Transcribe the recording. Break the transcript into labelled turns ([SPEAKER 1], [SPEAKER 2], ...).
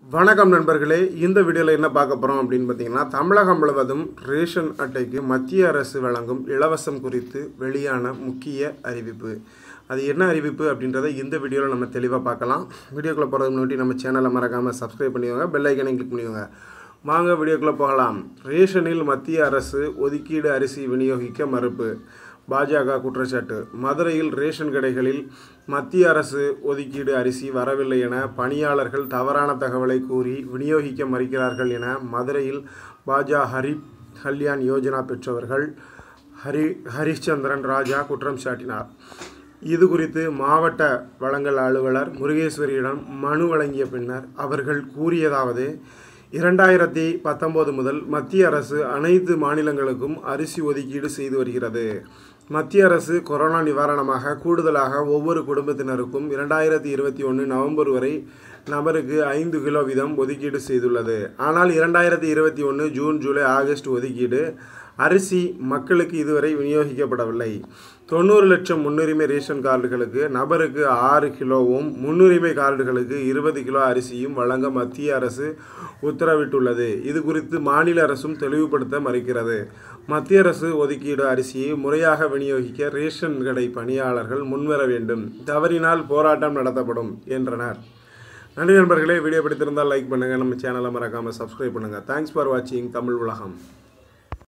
[SPEAKER 1] வணக்கம் நண்பர்களே இந்த வீடியோவில் என்ன பார்க்க போகிறோம் அப்படின்னு பார்த்தீங்கன்னா தமிழகம் முழுவதும் ரேஷன் அட்டைக்கு மத்திய அரசு வழங்கும் இலவசம் குறித்து வெளியான முக்கிய அறிவிப்பு அது என்ன அறிவிப்பு அப்படின்றத இந்த வீடியோவில் நம்ம தெளிவாக பார்க்கலாம் வீடியோக்குள்ளே போகிறதுக்கு முன்னாடி நம்ம சேனலை மறக்காமல் சப்ஸ்கிரைப் பண்ணிக்கோங்க பெல் ஐக்கனையும் கிளிக் பண்ணிக்கோங்க வாங்க வீடியோக்குள்ளே போகலாம் ரேஷனில் மத்திய அரசு ஒதுக்கீடு அரிசி விநியோகிக்க மறுப்பு பாஜக குற்றச்சாட்டு மதுரையில் ரேஷன் கடைகளில் மத்திய அரசு ஒதுக்கீடு அரிசி வரவில்லை என பணியாளர்கள் தவறான தகவலை கூறி விநியோகிக்க மறுக்கிறார்கள் என மதுரையில் பாஜ ஹரி கல்யாண் யோஜனா பெற்றவர்கள் ஹரி ஹரிச்சந்திரன் ராஜா குற்றம் சாட்டினார் இது குறித்து மாவட்ட வழங்கல் அலுவலர் முருகேஸ்வரியிடம் மனு வழங்கிய பின்னர் அவர்கள் கூறியதாவது இரண்டாயிரத்தி பத்தொம்போது முதல் மத்திய அரசு அனைத்து மாநிலங்களுக்கும் அரிசி ஒதுக்கீடு செய்து வருகிறது மத்திய அரசு கொரோனா நிவாரணமாக கூடுதலாக ஒவ்வொரு குடும்பத்தினருக்கும் இரண்டாயிரத்தி இருபத்தி ஒன்று நவம்பர் வரை நபருக்கு ஐந்து கிலோ வீதம் ஒதுக்கீடு செய்துள்ளது ஆனால் இரண்டாயிரத்தி இருபத்தி ஒன்று ஜூன் ஜூலை ஆகஸ்ட் ஒதுக்கீடு அரிசி மக்களுக்கு இதுவரை விநியோகிக்கப்படவில்லை தொண்ணூறு லட்சம் முன்னுரிமை ரேஷன் கார்டுகளுக்கு நபருக்கு ஆறு கிலோவும் முன்னுரிமை கார்டுகளுக்கு இருபது கிலோ அரிசியும் வழங்க மத்திய அரசு உத்தரவிட்டுள்ளது இது குறித்து மாநில அரசும் தெளிவுபடுத்த மறுக்கிறது மத்திய அரசு ஒதுக்கீடு அரிசியை முறையாக விநியோகிக்க ரேஷன் கடை பணியாளர்கள் முன்வர வேண்டும் தவறினால் போராட்டம் நடத்தப்படும் என்றனர் நன்றி நண்பர்களே வீடியோ பிடித்திருந்தால் லைக் பண்ணுங்கள் நம்ம சேனலை மறக்காமல் சப்ஸ்கிரைப் பண்ணுங்கள் தேங்க்ஸ் ஃபார் வாட்சிங் தமிழ் உலகம்